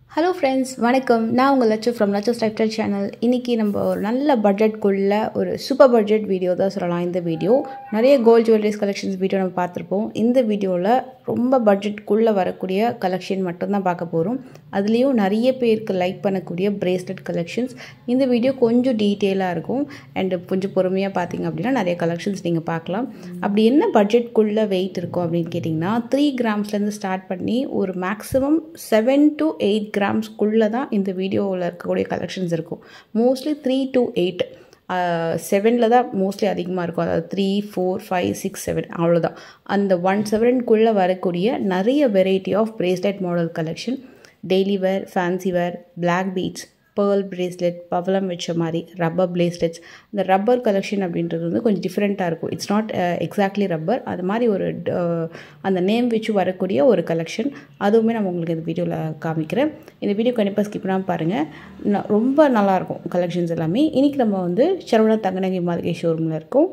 hello friends வணக்கம் நான் உங்கள் லட்சு ஃப்ரம் லட்சு ஸ்டைப்டல் சேனல் இன்றைக்கி நம்ம ஒரு நல்ல பட்ஜெட்குள்ள ஒரு சூப்பர் பட்ஜெட் வீடியோ தான் சொல்லலாம் இந்த வீடியோ நிறைய கோல்ட் ஜுவல்லரிஸ் கலெக்ஷன்ஸ் வீடியோ நம்ம பார்த்துருப்போம் இந்த வீடியோவில் ரொம்ப பட்ஜெட்குள்ளே வரக்கூடிய கலெக்ஷன் மட்டும்தான் பார்க்க போகிறோம் அதுலேயும் நிறைய பேருக்கு லைக் பண்ணக்கூடிய பிரேஸ்லெட் கலெக்ஷன்ஸ் இந்த வீடியோ கொஞ்சம் டீட்டெயிலாக இருக்கும் அண்டு கொஞ்சம் பொறுமையாக பார்த்தீங்க அப்படின்னா நிறைய கலெக்ஷன்ஸ் நீங்கள் பார்க்கலாம் அப்படி என்ன பட்ஜெட்குள்ளே வெயிட் இருக்கும் அப்படின்னு கேட்டிங்கன்னா த்ரீ கிராம்ஸ்லேருந்து ஸ்டார்ட் பண்ணி ஒரு மேக்ஸிமம் செவன் டு எயிட் கிராம்ஸ்க்குள்ளே தான் இந்த வீடியோவில் இருக்கக்கூடிய கலெக்ஷன்ஸ் இருக்கும் மோஸ்ட்லி த்ரீ டு எயிட் செவனில் தான் மோஸ்ட்லி அதிகமாக இருக்கும் அதாவது three four five six seven அவ்வளோதான் அந்த ஒன் செவனுக்குள்ளே வரக்கூடிய நிறைய variety of bracelet model collection daily wear fancy wear black beads pearl bracelet பவளம் வச்ச மாதிரி ரப்பர் பிரேஸ்லெட்ஸ் இந்த ரப்பர் கலெக்ஷன் அப்படின்றது வந்து கொஞ்சம் டிஃப்ரெண்ட்டாக இருக்கும் இட்ஸ் நாட் எக்ஸாக்ட்லி ரப்பர் அது மாதிரி ஒரு அந்த நேம் வச்சு வரக்கூடிய ஒரு கலெக்ஷன் அதுவுமே நான் உங்களுக்கு இந்த வீடியோவில் காமிக்கிறேன் இந்த வீடியோ கண்டிப்பாக ஸ்கிப் பண்ணாமல் பாருங்கள் ரொம்ப நல்லாயிருக்கும் கலெக்ஷன்ஸ் எல்லாமே இன்றைக்கி நம்ம வந்து சரவணா தங்கநகை மாதிரி ஷோரூமில் இருக்கோம்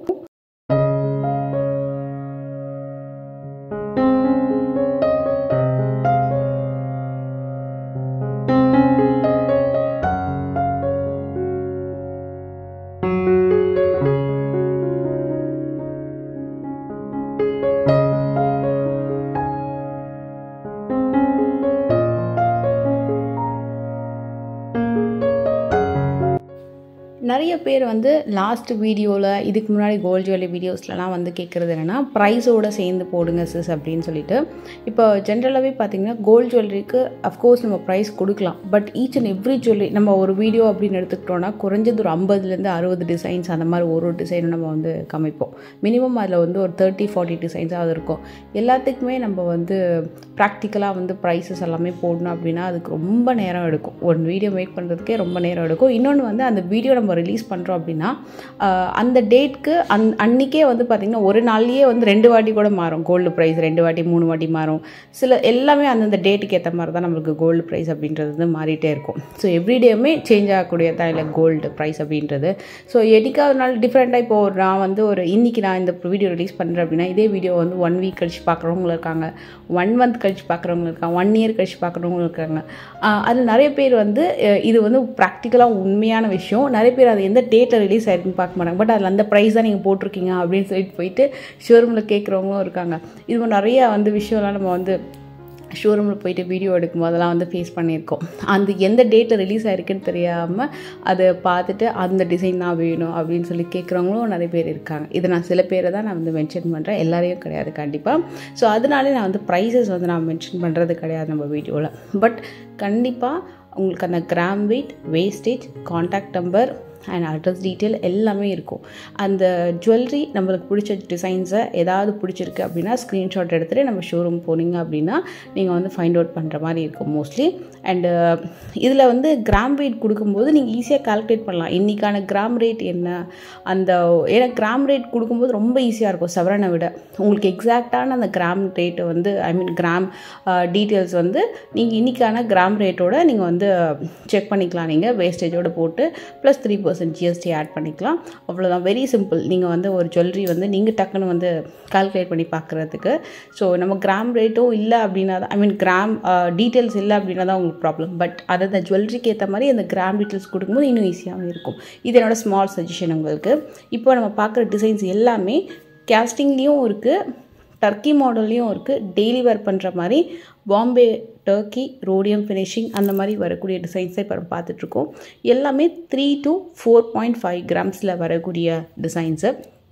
நிறைய பேர் வந்து லாஸ்ட் வீடியோவில் இதுக்கு முன்னாடி கோல்ட் ஜுவல்லரி வீடியோஸ்லலாம் வந்து கேட்குறது என்னென்னா ப்ரைஸோடு சேர்ந்து போடுங்க சிஸ் அப்படின்னு சொல்லிட்டு இப்போ ஜென்ரலாகவே பார்த்தீங்கன்னா கோல்ட் ஜுவல்லரிக்கு அஃப்கோர்ஸ் நம்ம ப்ரைஸ் கொடுக்கலாம் but each and every jewellery நம்ம ஒரு வீடியோ அப்படின்னு எடுத்துக்கிட்டோன்னா குறைஞ்சது ஒரு ஐம்பதுலேருந்து அறுபது டிசைன்ஸ் அந்த மாதிரி ஒரு ஒரு டிசைனும் நம்ம வந்து காமிப்போம் மினிமம் அதில் வந்து ஒரு தேர்ட்டி ஃபார்ட்டி டிசைன்ஸாவது இருக்கும் எல்லாத்துக்குமே நம்ம வந்து ப்ராக்டிக்கலாக வந்து ப்ரைஸஸ் எல்லாமே போடணும் அப்படின்னா அதுக்கு ரொம்ப நேரம் எடுக்கும் ஒரு வீடியோ மேக் பண்ணுறதுக்கே ரொம்ப நேரம் எடுக்கும் இன்னொன்று வந்து அந்த வீடியோ நம்ம ரிலீஸ் பண்ணுறோம் அப்படின்னா அந்த டேட்க்கு அந் அன்றைக்கே வந்து பார்த்திங்கன்னா ஒரு நாள்லேயே வந்து ரெண்டு வாட்டி கூட மாறும் கோல்டு ப்ரைஸ் ரெண்டு வாட்டி மூணு வாட்டி மாறும் சில எல்லாமே அந்தந்த டேட்டுக்கு ஏற்ற மாதிரி தான் நம்மளுக்கு கோல்டு ப்ரைஸ் அப்படின்றது வந்து மாறிட்டே இருக்கும் ஸோ எவ்ரிடேயுமே சேஞ்ச் ஆகக்கூடிய தான் இல்லை கோல்டு ப்ரைஸ் அப்படின்றது ஸோ என்னைக்காவது நாள் டிஃப்ரெண்ட்டாக இப்போ நான் வந்து ஒரு இன்றைக்கி நான் இந்த வீடியோ ரிலீஸ் பண்ணுறேன் அப்படின்னா இதே வீடியோ வந்து ஒன் வீக் கழிச்சு பார்க்குறவங்க இருக்காங்க ஒன் மந்த் கழிச்சு பார்க்குறவங்க இருக்காங்க ஒன் இயர் கழிச்சு பார்க்குறவங்க இருக்காங்க அது நிறைய பேர் வந்து இது வந்து ப்ராக்டிக்கலாக உண்மையான விஷயம் நிறைய பேர் அது எந்த டேட்டில் ரிலீஸ் ஆயிருக்குன்னு பார்க்க மாட்டாங்க பட் அதில் அந்த ப்ரைஸ் தான் நீங்கள் போட்டிருக்கீங்க அப்படின்னு சொல்லிட்டு போயிட்டு ஷோரூமில் கேட்குறவங்களும் இருக்காங்க இது மாதிரி நிறைய வந்து விஷயம்லாம் நம்ம வந்து ஷோரூமில் போயிட்டு வீடியோ எடுக்கும் போதெல்லாம் வந்து ஃபேஸ் பண்ணியிருக்கோம் அந்த எந்த டேட்டில் ரிலீஸ் ஆகிருக்குன்னு தெரியாமல் அதை பார்த்துட்டு அந்த டிசைன் தான் வேணும் அப்படின்னு சொல்லி கேட்குறவங்களும் நிறைய பேர் இருக்காங்க இதை நான் சில பேரை தான் நான் வந்து மென்ஷன் பண்ணுறேன் எல்லாரையும் கிடையாது கண்டிப்பாக ஸோ அதனாலே நான் வந்து ப்ரைஸஸ் வந்து நான் மென்ஷன் பண்ணுறது கிடையாது நம்ம வீடியோவில் பட் கண்டிப்பாக உங்களுக்கு அந்த gram weight wastage contact number and address detail எல்லாமே இருக்கும் அந்த ஜுவல்லரி நம்மளுக்கு பிடிச்ச டிசைன்ஸை ஏதாவது பிடிச்சிருக்கு அப்படின்னா ஸ்க்ரீன்ஷாட் எடுத்துகிட்டு நம்ம ஷோரூம் போனீங்க அப்படின்னா நீங்கள் வந்து ஃபைண்ட் அவுட் பண்ணுற மாதிரி இருக்கும் மோஸ்ட்லி அண்டு இதில் வந்து கிராம் வெயிட் கொடுக்கும்போது நீங்கள் ஈஸியாக கால்குலேட் பண்ணலாம் இன்றைக்கான கிராம் ரேட் என்ன அந்த ஏன்னா கிராம் ரேட் கொடுக்கும்போது ரொம்ப ஈஸியாக இருக்கும் செவரனை விட உங்களுக்கு எக்ஸாக்டான அந்த கிராம் ரேட்டை வந்து ஐ மீன் கிராம் டீட்டெயில்ஸ் வந்து நீங்கள் இன்றைக்கான கிராம் ரேட்டோட நீங்கள் வந்து செக் பண்ணிக்கலாம் நீங்கள் வேஸ்டேஜோடு போட்டு plus three percent GST add பண்ணிக்கலாம் அவ்வளோதான் வெரி சிம்பிள் நீங்கள் வந்து ஒரு ஜுவல்லரி வந்து நீங்கள் டக்குன்னு வந்து கால்குலேட் பண்ணி பார்க்குறதுக்கு ஸோ நம்ம கிராம் ரேட்டும் இல்லை அப்படின்னா தான் ஐ மீன் கிராம் டீட்டெயில்ஸ் இல்லை அப்படின்னா தான் உங்களுக்கு ப்ராப்ளம் பட் அதை அந்த ஜுவல்லரிக்கு ஏற்ற மாதிரி அந்த கிராம் டீட்டெயில்ஸ் கொடுக்கும்போது இன்னும் ஈஸியாகவும் இருக்கும் இது என்னோடய ஸ்மால் சஜஷன் உங்களுக்கு இப்போ நம்ம பார்க்குற டிசைன்ஸ் எல்லாமே கேஸ்டிங்லேயும் இருக்குது டர்க்கி மாடல்லையும் இருக்குது டெய்லி வேர் பண்ணுற மாதிரி பாம்பே டர்க்கி ரோடியம் ஃபினிஷிங் அந்த மாதிரி வரக்கூடிய டிசைன்ஸை இப்போ பார்த்துட்ருக்கோம் எல்லாமே three to four point five கிராம்ஸில் வரக்கூடிய டிசைன்ஸு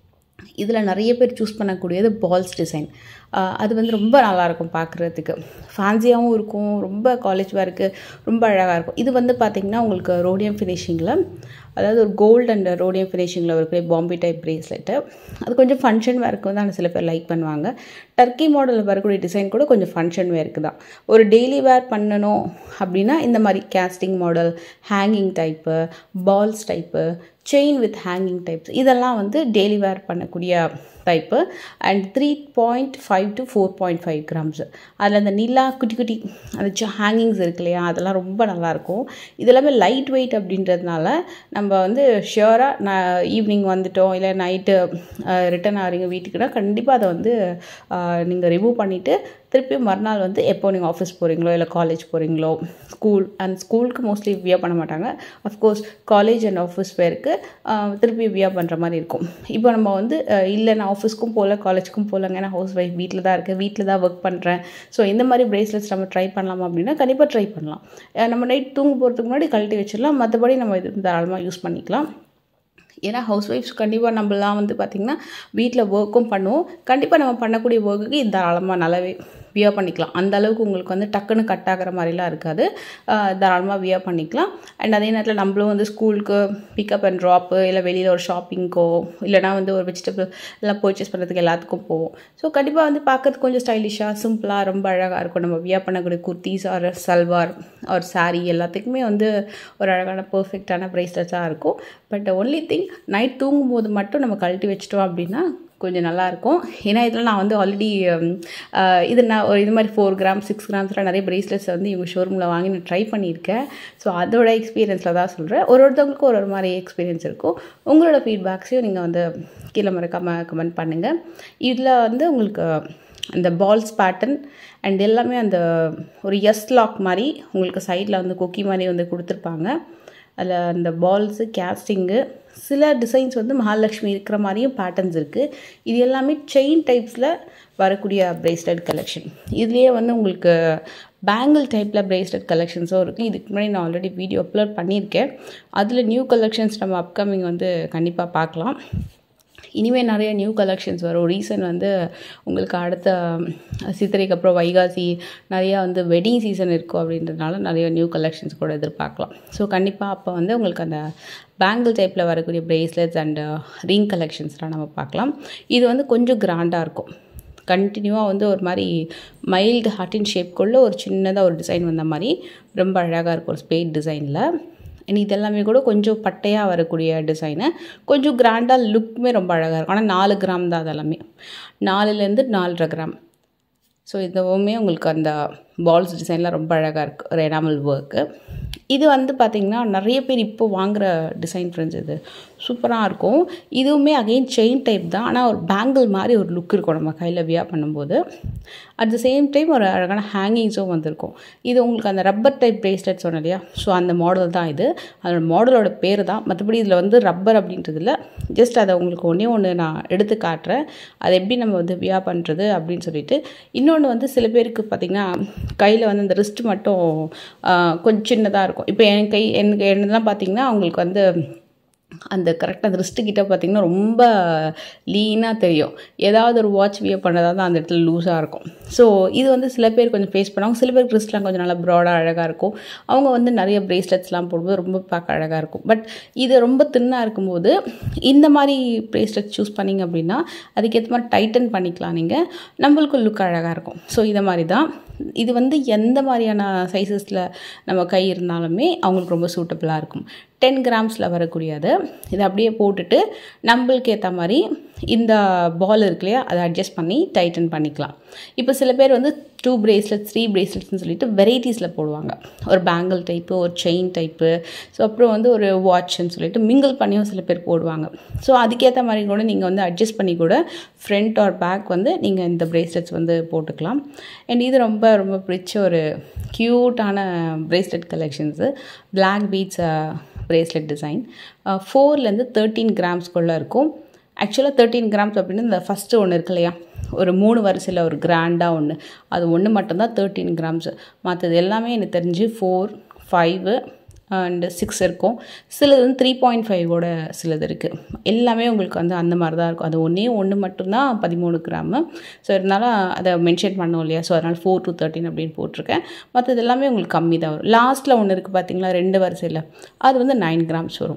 இதில் நிறைய பேர் சூஸ் பண்ணக்கூடியது பால்ஸ் டிசைன் அது வந்து ரொம்ப நல்லாயிருக்கும் பார்க்குறதுக்கு ஃபேன்சியாகவும் இருக்கும் ரொம்ப காலேஜ் வேருக்கு ரொம்ப அழகாக இருக்கும் இது வந்து பார்த்திங்கன்னா உங்களுக்கு ரோடியம் ஃபினிஷிங்கில் அதாவது ஒரு கோல்டு அண்ட் ரோடியம் ஃபினிஷிங்கில் இருக்கக்கூடிய பாம்பே டைப் ப்ரேஸ்லெட்டு அது கொஞ்சம் ஃபங்க்ஷன் வேர்க்கு வந்து சில பேர் லைக் பண்ணுவாங்க டர்க்கி மாடலில் வரக்கூடிய டிசைன் கூட கொஞ்சம் ஃபங்க்ஷன் வேர்க்கு தான் ஒரு டெய்லி வேர் பண்ணணும் அப்படின்னா இந்த மாதிரி casting model hanging type balls type chain with hanging types இதெல்லாம் வந்து டெய்லி வேர் பண்ணக்கூடிய type and three point five to four point five grams அதில் அந்த நிலா குட்டி குட்டி அந்த ஹேங்கிங்ஸ் இருக்கு இல்லையா அதெல்லாம் ரொம்ப நல்லாயிருக்கும் இதெல்லாமே லைட் வெயிட் அப்படின்றதுனால நம்ம வந்து ஷியோராக நான் ஈவினிங் வந்துட்டோம் இல்லை நைட்டு ரிட்டன் ஆகிறீங்க வீட்டுக்குன்னா கண்டிப்பாக அதை வந்து நீங்கள் ரிமூவ் பண்ணிவிட்டு திருப்பி மறுநாள் வந்து எப்போ நீங்கள் ஆஃபீஸ் போகிறீங்களோ இல்லை காலேஜ் போகிறீங்களோ ஸ்கூல் அண்ட் ஸ்கூலுக்கு மோஸ்ட்லி வியர் பண்ண மாட்டாங்க அஃப்கோர்ஸ் காலேஜ் அண்ட் ஆஃபீஸ் வேருக்கு திருப்பி வியர் பண்ணுற மாதிரி இருக்கும் இப்போ நம்ம வந்து அஹ், இல்லை நான் ஆஃபீஸ்க்கும் போகல காலேஜ்க்கும் போகலங்க நான் ஹவுஸ் ஒய்ஃப் வீட்டில் தான் இருக்கேன் வீட்டில் தான் ஒர்க் பண்ணுறேன் ஸோ இந்த மாதிரி பிரேஸ்லெட்ஸ் நம்ம ட்ரை பண்ணலாமா அப்படின்னா கண்டிப்பாக ட்ரை பண்ணலாம் அஹ், நம்ம நைட் தூங்க போகிறதுக்கு முன்னாடி கழட்டி வச்சிடலாம் மற்றபடி நம்ம இது தாராளமாக யூஸ் பண்ணிக்கலாம் ஏன்னா ஹவுஸ் ஒய்ஃப்ஸ் கண்டிப்பாக நம்மலாம் வந்து பார்த்திங்கன்னா வீட்டில் ஒர்க்கும் பண்ணுவோம் கண்டிப்பாக நம்ம பண்ணக்கூடிய ஒர்க்குக்கு இது தாராளமாக நல்லாவே வியர் பண்ணிக்கலாம் அந்த அளவுக்கு உங்களுக்கு வந்து டக்குன்னு கட் ஆகிற மாதிரிலாம் இருக்காது ஆஹ் தாராளமாக வியர் பண்ணிக்கலாம் அண்ட் அதே நேரத்தில் நம்மளும் வந்து ஸ்கூலுக்கு பிக்கப் அண்ட் ட்ராப்பு இல்லை வெளியில் ஒரு ஷாப்பிங்க்கோ இல்லைனா வந்து ஒரு வெஜிடபிள் எல்லாம் பர்ச்சேஸ் பண்ணுறதுக்கு எல்லாத்துக்கும் போவோம் ஸோ கண்டிப்பாக வந்து பார்க்கறதுக்கு கொஞ்சம் ஸ்டைலிஷாக சிம்பிளாக ரொம்ப அழகாக இருக்கும் நம்ம வியர் பண்ணக்கூடிய kurtis or salwar or saree எல்லாத்துக்குமே வந்து ஒரு அழகான பர்ஃபெக்டான ப்ரைஸ்லெட்ஸாக இருக்கும் பட் ஒன்லி திங் நைட் தூங்கும்போது மட்டும் நம்ம கழட்டி வச்சிட்டோம் அப்படின்னா கொஞ்சம் நல்லாயிருக்கும் ஏன்னா இதில் நான் வந்து ஆல்ரெடி இது நான் ஒரு இது மாதிரி ஃபோர் கிராம் சிக்ஸ் கிராம்ஸ்லாம் நிறைய ப்ரேஸ்லெட்ஸ் வந்து இவங்க ஷோரூமில் வாங்கி நான் ட்ரை பண்ணியிருக்கேன் ஸோ அதோட எக்ஸ்பீரியன்ஸில் தான் சொல்கிறேன் ஒரு ஒருத்தவங்களுக்கும் ஒரு ஒரு மாதிரி எக்ஸ்பீரியன்ஸ் இருக்கும் உங்களோட ஃபீட்பேக்ஸையும் நீங்கள் வந்து கீழே மறக்காமல் கமெண்ட் பண்ணுங்கள் இதில் வந்து உங்களுக்கு அந்த பால்ஸ் பேட்டர்ன் அண்ட் எல்லாமே அந்த ஒரு எஸ் லாக் மாதிரி உங்களுக்கு சைடில் வந்து கொக்கி மாதிரி வந்து கொடுத்துருப்பாங்க அதில் அந்த பால்ஸு கேஸ்டிங்கு சில டிசைன்ஸ் வந்து மகாலட்சுமி இருக்கிற மாதிரியும் பேட்டர்ன்ஸ் இருக்குது இது எல்லாமே செயின் டைப்ஸில் வரக்கூடிய பிரேஸ்லெட் கலெக்ஷன் இதுலேயே வந்து உங்களுக்கு பேங்கிள் டைப்பில் பிரேஸ்லெட் கலெக்ஷன்ஸும் இருக்குது இதுக்கு முன்னாடி நான் ஆல்ரெடி வீடியோ அப்லோட் பண்ணியிருக்கேன் அதில் நியூ கலெக்ஷன்ஸ் நம்ம அப்கமிங் வந்து கண்டிப்பாக பார்க்கலாம் இனிமேல் நிறைய நியூ கலெக்ஷன்ஸ் வரும் ரீசன் வந்து உங்களுக்கு அடுத்த சித்திரைக்கு அப்புறம் வைகாசி நிறையா வந்து வெட்டிங் சீசன் இருக்கும் அப்படின்றதுனால நிறைய நியூ கலெக்ஷன்ஸ் கூட எதிர்பார்க்கலாம் ஸோ கண்டிப்பாக அப்போ வந்து உங்களுக்கு அந்த பேங்கிள் டைப்பில் வரக்கூடிய பிரேஸ்லெட்ஸ் அண்ட் ரிங் கலெக்ஷன்ஸ்லாம் நம்ம பார்க்கலாம் இது வந்து கொஞ்சம் கிராண்டாக இருக்கும் கண்டினியூவாக வந்து ஒரு மாதிரி மைல்டு ஹார்டின் ஷேப்குள்ளே ஒரு சின்னதாக ஒரு டிசைன் வந்த மாதிரி ரொம்ப அழகாக இருக்கும் ஒரு ஸ்பேட் டிசைனில் அண்ட் இதெல்லாமே கூட கொஞ்சம் பட்டையாக வரக்கூடிய டிசைனு கொஞ்சம் கிராண்டாக லுக்குமே ரொம்ப அழகாக இருக்கும் ஆனால் நாலு கிராம் தான் அதெல்லாமே நாலுலேருந்து நாலரை கிராம் ஸோ இதுவுமே உங்களுக்கு அந்த பால்ஸ் டிசைன்லாம் ரொம்ப அழகாக இருக்குது ஒரு எனாமல் ஒர்க்கு இது வந்து பார்த்திங்கன்னா நிறைய பேர் இப்போ வாங்குகிற டிசைன் ஃப்ரெண்ட்ஸ் இது சூப்பராக இருக்கும் இதுவுமே அகெயின் செயின் டைப் தான் ஆனால் ஒரு பேங்கிள் மாதிரி ஒரு லுக் இருக்கும் நம்ம கையில் வியா பண்ணும்போது அட் த சேம் டைம் ஒரு அழகான ஹேங்கிங்ஸும் வந்திருக்கும் இது உங்களுக்கு அந்த ரப்பர் டைப் பிரேஸ்லெட் சொன்னேன் இல்லையா ஸோ அந்த மாடல் தான் இது அதோட மாடலோட பேர் தான் மற்றபடி இதில் வந்து ரப்பர் அப்படின்றதில்ல ஜஸ்ட் அதை உங்களுக்கு ஒன்றே ஒன்று நான் எடுத்து காட்டுறேன் அதை எப்படி நம்ம வந்து வியா பண்ணுறது அப்படின்னு சொல்லிட்டு இன்னொன்று வந்து சில பேருக்கு பார்த்திங்கன்னா கையில் வந்து அந்த ரிஸ்ட் மட்டும் ஆஹ், கொஞ்சம் சின்னதாக இருக்கும் இப்போ என் கை எனக்கு என்னதான் பார்த்திங்கன்னா அவங்களுக்கு வந்து அந்த கரெக்டாக அந்த ரிஸ்ட்டு கிட்ட பார்த்திங்கன்னா ரொம்ப லீனாக தெரியும் ஏதாவது ஒரு வாட்ச் வியர் பண்ணதாக தான் அந்த இடத்துல லூஸாக இருக்கும் ஸோ இது வந்து சில பேர் கொஞ்சம் ஃபேஸ் பண்ணுவாங்க சில பேருக்கு ரிஸ்ட்லாம் கொஞ்சம் நல்லா ப்ராடாக அழகாக இருக்கும் அவங்க வந்து நிறைய பிரேஸ்லெட்ஸ்லாம் போடும்போது ரொம்ப பார்க்க அழகாக இருக்கும் பட் இது ரொம்ப தின்னாக இருக்கும்போது இந்த மாதிரி பிரேஸ்லெட் சூஸ் பண்ணிங்க அப்படின்னா அதுக்கேற்ற மாதிரி டைட்டன் பண்ணிக்கலாம் நீங்கள் நம்மளுக்கு லுக் அழகாக இருக்கும் ஸோ இதை மாதிரி தான் இது வந்து எந்த மாதிரியான சைஸஸில் நம்ம கை இருந்தாலுமே அவங்களுக்கு ரொம்ப சூட்டபுளாக இருக்கும் டென் கிராம்ஸில் வரக்கூடியது இதை அப்படியே போட்டுட்டு நம்மளுக்கு ஏற்ற மாதிரி இந்த பால் இருக்கு இல்லையா அதை அட்ஜஸ்ட் பண்ணி டைட்டன் பண்ணிக்கலாம் இப்போ சில பேர் வந்து டூ பிரேஸ்லெட் த்ரீ பிரேஸ்லெட்ஸ்னு சொல்லிட்டு வெரைட்டிஸில் போடுவாங்க ஒரு பேங்கிள் டைப்பு ஒரு செயின் டைப்பு ஸோ அப்புறம் வந்து ஒரு வாட்ச்னு சொல்லிட்டு மிங்கிள் பண்ணியும் சில பேர் போடுவாங்க ஸோ அதுக்கேற்ற மாதிரி கூட நீங்கள் வந்து அட்ஜஸ்ட் பண்ணி கூட ஃப்ரண்ட் ஆர் பேக் வந்து நீங்கள் இந்த பிரேஸ்லெட்ஸ் வந்து போட்டுக்கலாம் அண்ட் இது ரொம்ப ரொம்ப பிடிச்ச ஒரு க்யூட்டான bracelet collections black beads bracelet design ஃபோர்லேருந்து தேர்ட்டீன் கிராம்ஸ்குள்ளே இருக்கும் ஆக்சுவலாக தேர்ட்டீன் கிராம்ஸ் அப்படின்னு இந்த ஃபஸ்ட்டு ஒன்று இருக்கு இல்லையா ஒரு மூணு வரிசையில் ஒரு கிராண்டாக ஒன்று அது ஒன்று மட்டும்தான் தேர்ட்டீன் கிராம்ஸு மற்றது எல்லாமே எனக்கு தெரிஞ்சு ஃபோர் ஃபைவு அண்டு சிக்ஸ் இருக்கும் சிலது வந்து த்ரீ பாயிண்ட் ஃபைவோட சிலது இருக்குது எல்லாமே உங்களுக்கு வந்து அந்த மாதிரி தான் இருக்கும் அது ஒன்றே ஒன்று மட்டும்தான் பதிமூணு கிராமு ஸோ இருந்தாலும் அதை மென்ஷன் பண்ணோம் இல்லையா ஸோ அதனால் ஃபோர் டு தேர்ட்டின் அப்படின்னு போட்டிருக்கேன் மற்றது எல்லாமே உங்களுக்கு கம்மி தான் வரும் லாஸ்ட்டில் ஒன்று இருக்குது பார்த்தீங்களா ரெண்டு வரிசையில் அது வந்து நைன் கிராம்ஸ் வரும்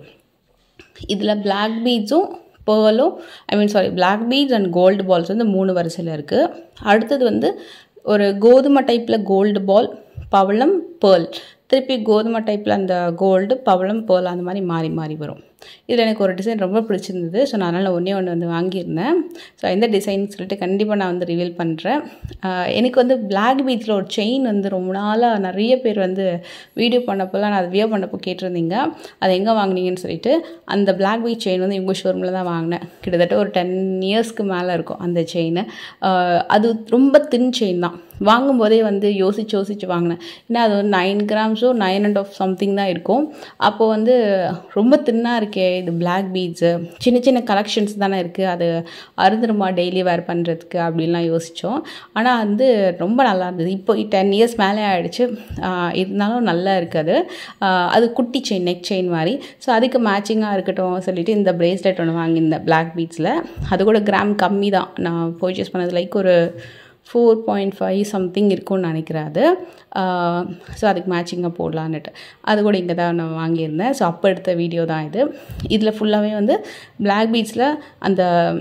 இதில் பிளாக் பீட்ஸும் பேர்லும் I mean sorry black beads and gold balls வந்து மூணு வரிசையில் இருக்குது அடுத்தது வந்து ஒரு கோதுமை டைப்பில் கோல்டு பால் பவளம் பேர்ல் திருப்பி கோதுமை டைப்பில் அந்த கோல்டு பவளம் பேர்ல் அந்த மாதிரி மாறி மாறி வரும் இதில் எனக்கு ஒரு டிசைன் ரொம்ப பிடிச்சிருந்தது ஸோ நான் அதனால் ஒன்றே ஒன்று வந்து வாங்கியிருந்தேன் ஸோ எந்த டிசைன் சொல்லிட்டு கண்டிப்பாக நான் வந்து ரிவீல் பண்ணுறேன் எனக்கு வந்து பிளாக் பீச்சில் ஒரு செயின் வந்து ரொம்ப நாளாக நிறைய பேர் வந்து வீடியோ பண்ணப்போலாம் நான் அது வியோ பண்ணப்போ கேட்டிருந்தீங்க அது எங்கே வாங்கினீங்கன்னு சொல்லிட்டு அந்த பிளாக் பீச் செயின் வந்து இவங்க ஷோரூமில் தான் வாங்கினேன் கிட்டத்தட்ட ஒரு டென் இயர்ஸ்க்கு மேலே இருக்கும் அந்த செயின் அது ரொம்ப தின் செயின் தான் வாங்கும்போதே வந்து யோசிச்சு யோசிச்சு வாங்கினேன் ஏன்னா அது ஒரு நைன் கிராம்ஸோ நைன் அண்ட் ஆஃப் சம்திங் தான் இருக்கும் அப்போது வந்து ரொம்ப தின்னாக இருக்கே இது பிளாக் பீட்ஸு சின்ன சின்ன கலெக்ஷன்ஸ் தானே இருக்குது அது அருந்துருமா டெய்லி வேர் பண்ணுறதுக்கு அப்படின்லாம் யோசித்தோம் ஆனால் வந்து ரொம்ப நல்லா இருந்தது இப்போ டென் இயர்ஸ் மேலே ஆகிடுச்சு இருந்தாலும் நல்லா இருக்குது அது குட்டி செயின் நெக் செயின் மாதிரி ஸோ அதுக்கு மேட்சிங்காக இருக்கட்டும் சொல்லிட்டு இந்த பிரேஸ்லெட் ஒன்று வாங்கியிருந்தேன் பிளாக் பீட்ஸில் அது கூட கிராம் கம்மி தான் நான் பர்ச்சேஸ் பண்ணது லைக் ஒரு ஃபோர் பாயிண்ட் ஃபைவ் சம்திங் இருக்கும்னு நினைக்கிறேன் அது ஸோ அதுக்கு மேட்சிங்காக போடலான்னுட்டு அது கூட இங்கே தான் நான் வாங்கியிருந்தேன் ஸோ அப்போ எடுத்த வீடியோ தான் இது இதில் ஃபுல்லாகவே வந்து பிளாக் பீட்ஸில் அந்த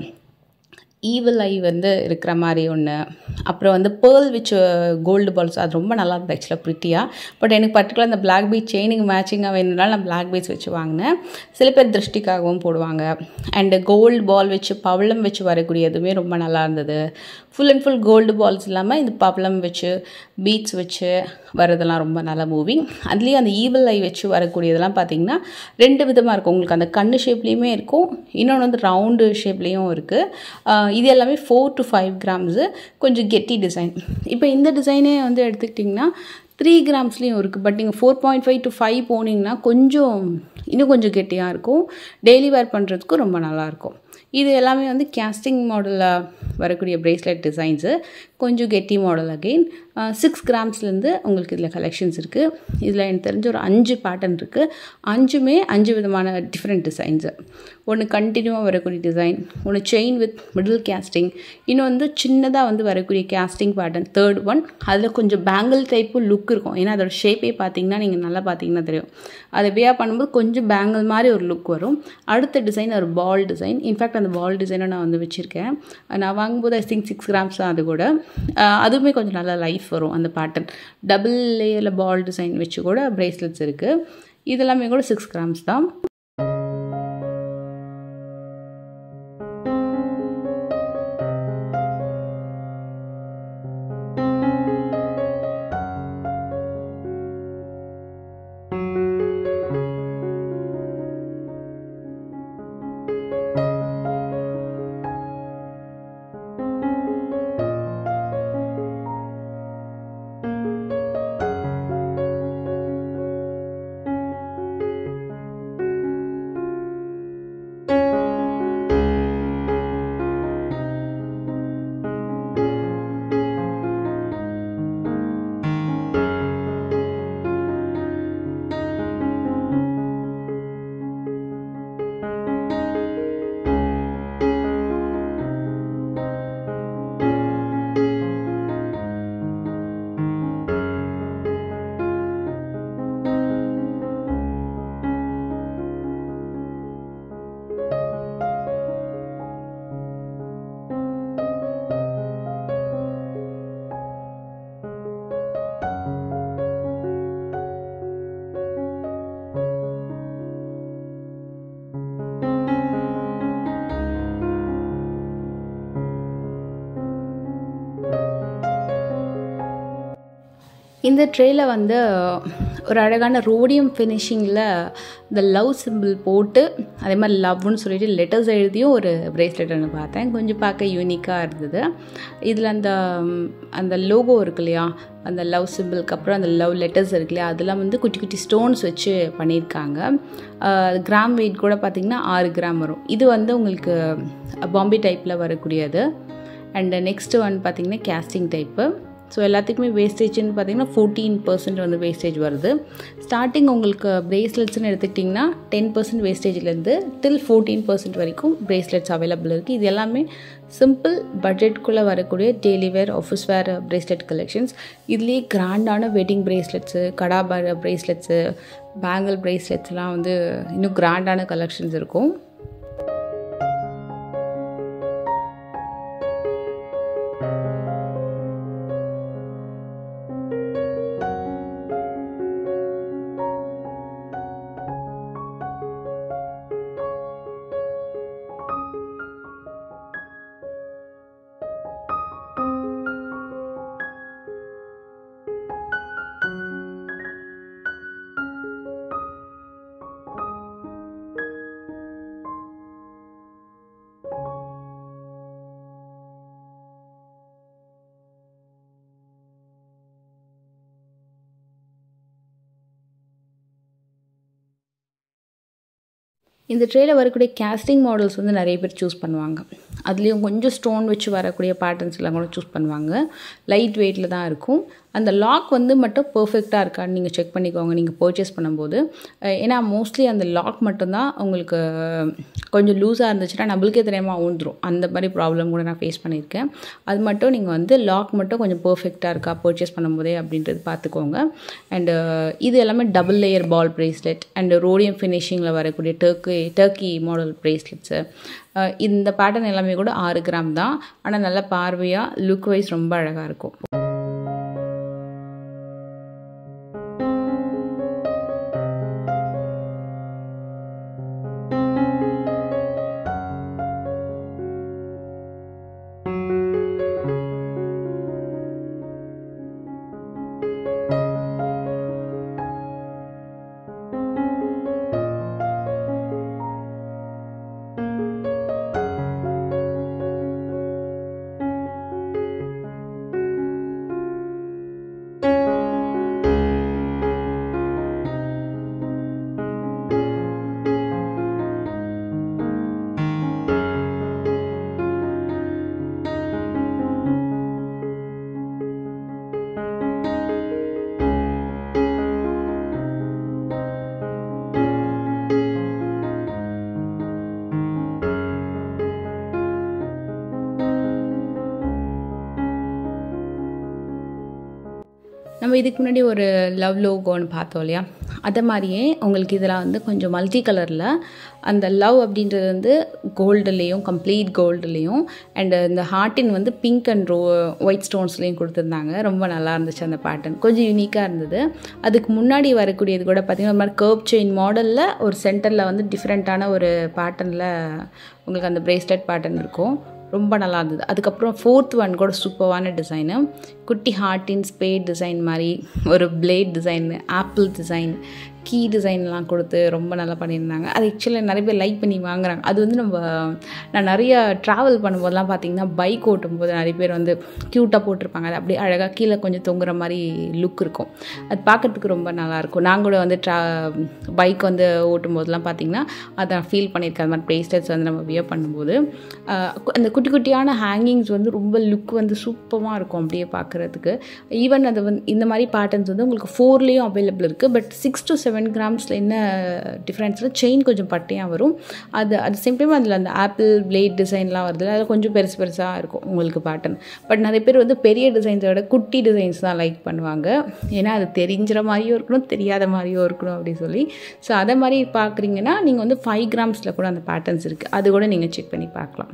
ஈவில் ஐ வந்து இருக்கிற மாதிரி ஒன்று அப்புறம் வந்து பேர்ல் விச் கோல்டு பால்ஸ் அது ரொம்ப நல்லா இருந்தது ஆக்சுவலாக ப்ரிட்டியாக பட் எனக்கு பர்டிகுலர் அந்த பிளாக் பீச் செயினுக்கு மேட்சிங்காக வேணுனால நான் பிளாக் பீச் வச்சு வாங்கினேன் சில பேர் திருஷ்டிக்காகவும் போடுவாங்க அண்டு கோல்டு பால் வச்சு பவளம் வச்சு வரக்கூடியதுமே ரொம்ப நல்லா இருந்தது full and full gold balls இல்லாமல் இந்த பவளம் வச்சு பீட்ஸ் வச்சு வரதெல்லாம் ரொம்ப நல்ல மூவிங் அதுலேயும் அந்த ஈவில் ஐ வச்சு வரக்கூடியதெல்லாம் பார்த்திங்கன்னா ரெண்டு விதமாக இருக்கும் உங்களுக்கு அந்த கண்ணு ஷேப்லேயுமே இருக்கும் இன்னொன்று வந்து ரவுண்டு ஷேப்லேயும் இருக்குது இது எல்லாமே ஃபோர் டு ஃபைவ் கிராம்ஸு கொஞ்சம் கெட்டி டிசைன் இப்போ இந்த டிசைனே வந்து எடுத்துக்கிட்டிங்கன்னா த்ரீ கிராம்ஸ்லேயும் இருக்குது பட் நீங்கள் four point five to five போனீங்கன்னா கொஞ்சம் இன்னும் கொஞ்சம் கெட்டியாக இருக்கும் டெய்லி வேர் பண்ணுறதுக்கும் ரொம்ப நல்லாயிருக்கும் இது எல்லாமே வந்து கேஸ்டிங் மாடலில் வரக்கூடிய ப்ரேஸ்லெட் டிசைன்ஸு கொஞ்சம் கெட்டி மாடல் அகெயின் சிக்ஸ் கிராம்ஸ்லேருந்து உங்களுக்கு இதில் கலெக்ஷன்ஸ் இருக்குது இதில் எனக்கு தெரிஞ்ச ஒரு அஞ்சு பேட்டர்ன் இருக்குது அஞ்சுமே அஞ்சு விதமான டிஃப்ரெண்ட் டிசைன்ஸு ஒன்று கண்டினியூவாக வரக்கூடிய டிசைன் ஒன்று செயின் வித் மிடில் கேஸ்டிங் இன்னும் வந்து சின்னதாக வந்து வரக்கூடிய கேஸ்டிங் பேட்டர்ன் தேர்ட் ஒன் அதில் கொஞ்சம் பேங்கிள் டைப்பு லுக் இருக்கும் ஏன்னா அதோட ஷேப்பே பார்த்தீங்கன்னா நீங்கள் நல்லா பார்த்தீங்கன்னா தெரியும் அதை வியா பண்ணும்போது கொஞ்சம் பேங்கிள் மாதிரி ஒரு லுக் வரும் அடுத்த டிசைன் ஒரு பால் டிசைன் இன்ஃபேக்ட் அந்த பால் டிசைனை நான் வந்து வச்சுருக்கேன் நான் வாங்கும்போது ஐ திங்க் சிக்ஸ் கிராம்ஸ் தான் அது கூட அதுவுமே கொஞ்சம் நல்லா லைஃப் வரும் அந்த பேட்டர்ன் டபுள் லேயரில் பால் டிசைன் வச்சு கூட ப்ரேஸ்லெட்ஸ் இருக்குது இதெல்லாமே கூட சிக்ஸ் கிராம்ஸ் தான் இந்த ட்ரேயில் வந்து ஒரு அழகான ரோடியம் ஃபினிஷிங்கில் இந்த லவ் சிம்பிள் போட்டு அதே மாதிரி லவ்னு சொல்லிட்டு லெட்டர்ஸ் எழுதியும் ஒரு ப்ரேஸ்லெட் ஒன்று பார்த்தேன் கொஞ்சம் பார்க்க யூனிக்காக இருந்தது இதில் அந்த அந்த லோகோ இருக்கு இல்லையா அந்த லவ் சிம்பிளுக்கு அப்புறம் அந்த லவ் லெட்டர்ஸ் இருக்கு இல்லையா அதெல்லாம் வந்து குட்டி குட்டி ஸ்டோன்ஸ் வச்சு பண்ணியிருக்காங்க கிராம் வெயிட் கூட பார்த்திங்கன்னா ஆறு கிராம் வரும் இது வந்து உங்களுக்கு பாம்பே டைப்பில் வரக்கூடியது அண்டு நெக்ஸ்ட்டு ஒன் பார்த்திங்கன்னா கேஸ்டிங் டைப்பு ஸோ எல்லாத்துக்குமே வேஸ்டேஜ்னு பார்த்தீங்கன்னா ஃபோர்டீன் பர்சன்ட் வந்து வேஸ்டேஜ் வருது ஸ்டார்டிங் உங்களுக்கு ப்ரேஸ்லெட்ஸ்னு எடுத்துக்கிட்டிங்கன்னா டென் பர்சன்ட் வேஸ்டேஜ்லேருந்து டில் ஃபோர்டீன் பர்சன்ட் வரைக்கும் ப்ரேஸ்லெட்ஸ் அவைலபிள் இருக்குது இது எல்லாமே சிம்பிள் பட்ஜெட்குள்ளே வரக்கூடிய daily wear office wear bracelet collections இதுலேயே கிராண்டான வெட்டிங் ப்ரேஸ்லெட்ஸு கடாபார ப்ரேஸ்லெட்ஸு பேங்கிள் ப்ரேஸ்லெட்ஸ்லாம் வந்து இன்னும் கிராண்டான கலெக்ஷன்ஸ் இருக்கும் இந்த ட்ரேயில் வரக்கூடிய கேஸ்டிங் மாடல்ஸ் வந்து நிறைய பேர் சூஸ் பண்ணுவாங்க அதுலேயும் கொஞ்சம் ஸ்டோன் வச்சு வரக்கூடிய பேட்டர்ன்ஸ் எல்லாம் கூட சூஸ் பண்ணுவாங்க லைட் வெயிட்டில் தான் இருக்கும் அந்த லாக் வந்து மட்டும் பர்ஃபெக்டாக இருக்கான்னு நீங்கள் செக் பண்ணிக்கோங்க நீங்கள் பர்ச்சேஸ் பண்ணும்போது அஹ் ஏன்னா மோஸ்ட்லி அந்த லாக் மட்டும்தான் உங்களுக்கு கொஞ்சம் லூஸாக இருந்துச்சுன்னா நம்மளுக்கே தெரியாமல் ஊந்துரும் அந்த மாதிரி ப்ராப்ளம் கூட நான் ஃபேஸ் பண்ணியிருக்கேன் அது மட்டும் நீங்கள் வந்து லாக் மட்டும் கொஞ்சம் பர்ஃபெக்டாக இருக்கா பர்ச்சேஸ் பண்ணும்போதே அப்படின்றது பார்த்துக்கோங்க அண்டு இது எல்லாமே double layer ball bracelet and rhodium ஃபினிஷிங்கில் வரக்கூடிய டர்க்கி டர்க்கி மாடல் ப்ரேஸ்லெட்ஸு இந்த பேட்டர்ன் எல்லாமே கூட ஆறு கிராம் தான் ஆனால் நல்லா பார்வையாக லுக் வைஸ் ரொம்ப அழகாக இருக்கும் நம்ம இதுக்கு முன்னாடி ஒரு லவ் லோகோன்னு பார்த்தோம் இல்லையா அதை மாதிரியே உங்களுக்கு இதில் வந்து கொஞ்சம் மல்டி கலரில் அந்த லவ் அப்படின்றது வந்து கோல்டுலேயும் கம்ப்ளீட் கோல்டுலேயும் அண்டு இந்த ஹார்ட்டின் வந்து பிங்க் அண்ட் ரோ ஒயிட் ஸ்டோன்ஸ்லேயும் கொடுத்துருந்தாங்க ரொம்ப நல்லா இருந்துச்சு அந்த பேட்டர்ன் கொஞ்சம் யூனிக்காக இருந்தது அதுக்கு முன்னாடி வரக்கூடியது கூட பார்த்திங்கன்னா ஒரு மாதிரி கர்ப் செயின் மாடலில் ஒரு சென்டரில் வந்து டிஃப்ரெண்ட்டான ஒரு பேட்டர்னில் உங்களுக்கு அந்த பிரேஸ்லெட் பேட்டர்ன் இருக்கும் ரொம்ப நல்லா இருந்தது அதுக்கப்புறம் ஃபோர்த் ஒன் கூட சூப்பரான டிசைனு குட்டி ஹார்ட்டின் ஸ்பேட் டிசைன் மாதிரி ஒரு plate design apple design key டிசைன்லாம் கொடுத்து ரொம்ப நல்லா பண்ணியிருந்தாங்க அது ஆக்சுவலாக நிறைய பேர் லைக் பண்ணி வாங்குறாங்க அது வந்து நம்ம நான் நிறைய ட்ராவல் பண்ணும்போதெல்லாம் பார்த்தீங்கன்னா பைக் ஓட்டும்போது நிறைய பேர் வந்து க்யூட்டாக போட்டிருப்பாங்க அது அப்படியே அழகாக கீழே கொஞ்சம் தொங்குற மாதிரி லுக் இருக்கும் அது பார்க்குறதுக்கு ரொம்ப நல்லாயிருக்கும் நான் கூட வந்து ட்ரா பைக் வந்து ஓட்டும் போதெல்லாம் பார்த்தீங்கன்னா அதை நான் ஃபீல் பண்ணியிருக்கேன் அது மாதிரி ப்ரேஸ்லெட்ஸ் வந்து நம்ம வியர் பண்ணும்போது அந்த குட்டி குட்டியான ஹேங்கிங்ஸ் வந்து ரொம்ப லுக் வந்து சூப்பராக இருக்கும் அப்படியே பார்க்குறதுக்கு ஈவன் அது வந்து இந்த மாதிரி பேட்டர்ன்ஸ் வந்து உங்களுக்கு ஃபோர்லேயும் அவைலபிள் இருக்குது பட் சிக்ஸ் டு செவன் கிராம்ஸில் என்ன டிஃப்ரென்ஸில் செயின் கொஞ்சம் பட்டையாக வரும் அது அது சேம் டைம் அதில் அந்த ஆப்பிள் பிளேட் டிசைன்லாம் வருதுல அதில் கொஞ்சம் பெருசு பெருசாக இருக்கும் உங்களுக்கு பேட்டர்ன் பட் நிறைய பேர் வந்து பெரிய டிசைன்ஸை விட குட்டி டிசைன்ஸ் தான் லைக் பண்ணுவாங்க ஏன்னா அது தெரிஞ்சிற மாதிரியும் இருக்கணும் தெரியாத மாதிரியும் இருக்கணும் அப்படின்னு சொல்லி ஸோ அதை மாதிரி பார்க்குறீங்கன்னா நீங்கள் வந்து ஃபைவ் கிராம்ஸில் கூட அந்த பேட்டர்ன்ஸ் இருக்குது அது கூட நீங்கள் செக் பண்ணி பார்க்கலாம்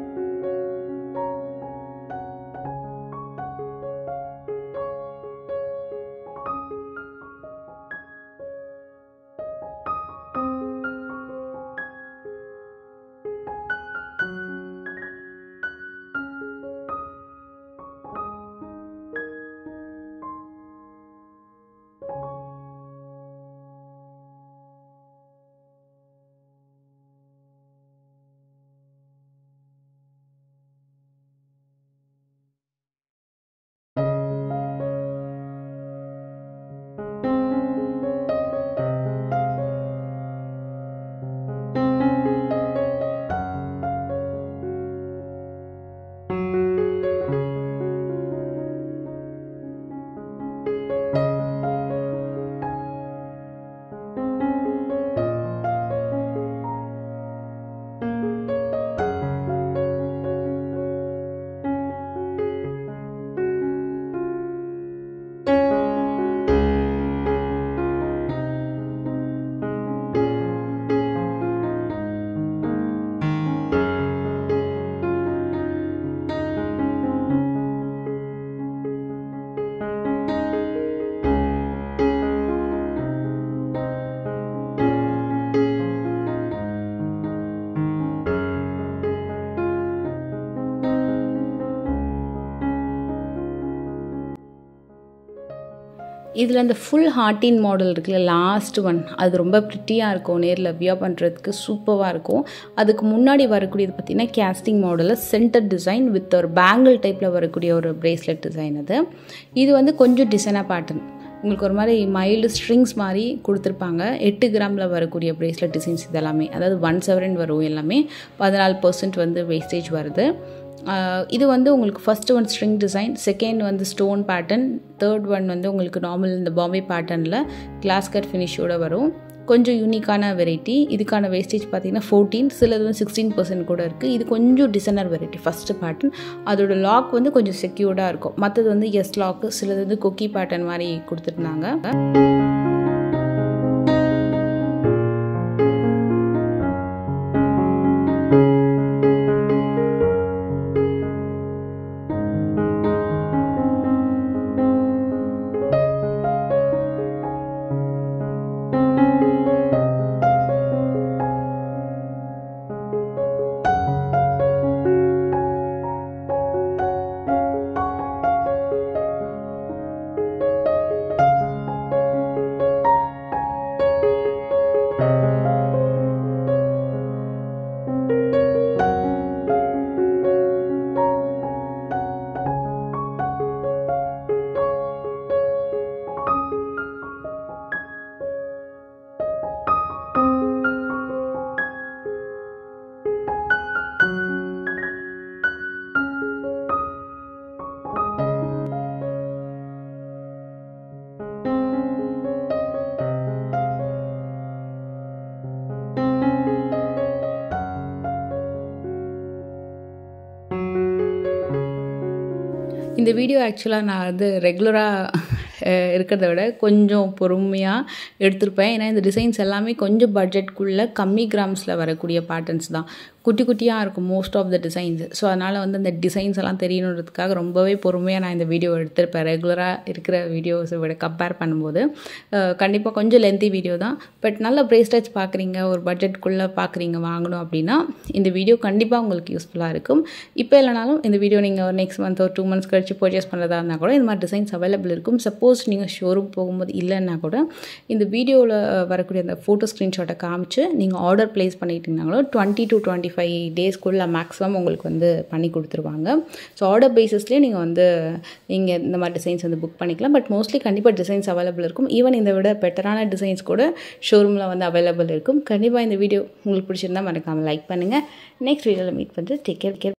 இதில் அந்த ஃபுல் ஹார்ட்டின் மாடல் இருக்குல்ல லாஸ்ட் ஒன் அது ரொம்ப ப்ரிட்டியாக இருக்கும் நேரில் வியர் பண்ணுறதுக்கு சூப்பராக இருக்கும் அதுக்கு முன்னாடி வரக்கூடியது பார்த்திங்கன்னா கேஸ்டிங் மாடலில் சென்டர் டிசைன் வித் ஒரு பேங்கிள் டைப்பில் வரக்கூடிய ஒரு ப்ரேஸ்லெட் டிசைன் அது இது வந்து கொஞ்சம் டிசைனாக பேட்டர்ன் உங்களுக்கு ஒரு மாதிரி மைல்டு ஸ்ட்ரிங்ஸ் மாதிரி கொடுத்துருப்பாங்க எட்டு கிராமில் வரக்கூடிய ப்ரேஸ்லெட் டிசைன்ஸ் இதெல்லாமே அதாவது ஒன் செவரன் வரும் எல்லாமே பதினாலு பர்சன்ட் வந்து வேஸ்டேஜ் வருது இது வந்து உங்களுக்கு first one string design second வந்து ஸ்டோன் பேட்டர்ன் தேர்ட் ஒன் வந்து உங்களுக்கு நார்மல் இந்த பாம்பே பேட்டர்னில் கிளாஸ் கட் ஃபினிஷோடு வரும் கொஞ்சம் யூனிக்கான வெரைட்டி இதுக்கான வேஸ்டேஜ் பார்த்தீங்கன்னா ஃபோர்டீன் சிலது வந்து சிக்ஸ்டீன் பர்சன்ட் கூட இருக்குது இது கொஞ்சம் டிசைனர் வெரைட்டி ஃபஸ்ட்டு பேட்டர்ன் அதோட லாக் வந்து கொஞ்சம் செக்யூர்டாக இருக்கும் மற்றது வந்து எஸ் லாக்கு சிலது வந்து கொக்கி பேட்டர்ன் மாதிரி கொடுத்துருந்தாங்க இந்த வீடியோ ஆக்சுவலாக நான் வந்து ரெகுலராக இருக்கிறத விட கொஞ்சம் பொறுமையாக எடுத்திருப்பேன் ஏன்னா இந்த டிசைன்ஸ் எல்லாமே கொஞ்சம் பட்ஜெட்குள்ளே கம்மி கிராம்ஸில் வரக்கூடிய பேட்டர்ன்ஸ் தான் குட்டி குட்டியாக இருக்கும் most of the designs so அதனால் வந்து அந்த டிசைன்ஸ் எல்லாம் தெரியணுன்றதுக்காக ரொம்பவே பொறுமையாக நான் இந்த வீடியோ எடுத்திருப்பேன் ரெகுலராக இருக்கிற வீடியோஸை விட கம்பேர் பண்ணும்போது கண்டிப்பாக கொஞ்சம் லென்த்தி வீடியோ தான் பட் நல்ல ப்ரேஸ்லெட்ஸ் பார்க்குறீங்க ஒரு பட்ஜெட்குள்ளே பார்க்குறீங்க வாங்கணும் அப்படின்னா இந்த வீடியோ கண்டிப்பாக உங்களுக்கு யூஸ்ஃபுல்லாக இருக்கும் இப்போ இல்லைனாலும் இந்த வீடியோ நீங்கள் ஒரு நெக்ஸ்ட் மந்த் ஒரு டூ மந்த்ஸ் கழிச்சு பர்ச்சேஸ் பண்ணுறதா இருந்தால் கூட இந்த மாதிரி டிசைன்ஸ் அவைலபிள் இருக்கும் சப்போஸ் நீங்கள் ஷோரூம் போகும்போது இல்லைன்னா கூட இந்த வீடியோவில் வரக்கூடிய அந்த ஃபோட்டோ ஸ்க்ரீன்ஷாட்டை காமிச்சு நீங்கள் ஆர்டர் ப்ளேஸ் பண்ணிட்டீங்கனாங்களோ டுவெண்ட்டி டு டுவெண்ட்டி ஃபைவ் டேஸ்க்குள்ளே மேக்ஸிமம் உங்களுக்கு வந்து பண்ணி கொடுத்துருவாங்க ஸோ ஆர்டர் பேசிஸ்லேயே நீங்கள் வந்து நீங்கள் இந்த மாதிரி டிசைன்ஸ் வந்து புக் பண்ணிக்கலாம் பட் மோஸ்ட்லி கண்டிப்பாக டிசைன்ஸ் அவைலபிள் இருக்கும் ஈவன் இதை விட பெட்டரான டிசைன்ஸ் கூட ஷோரூமில் வந்து அவைலபிள் இருக்கும் கண்டிப்பாக இந்த வீடியோ உங்களுக்கு பிடிச்சிருந்தா மறக்காமல் லைக் பண்ணுங்கள் நெக்ஸ்ட் வீடியோவில் மீட் பண்ணுறது டேக் கேர் கேர்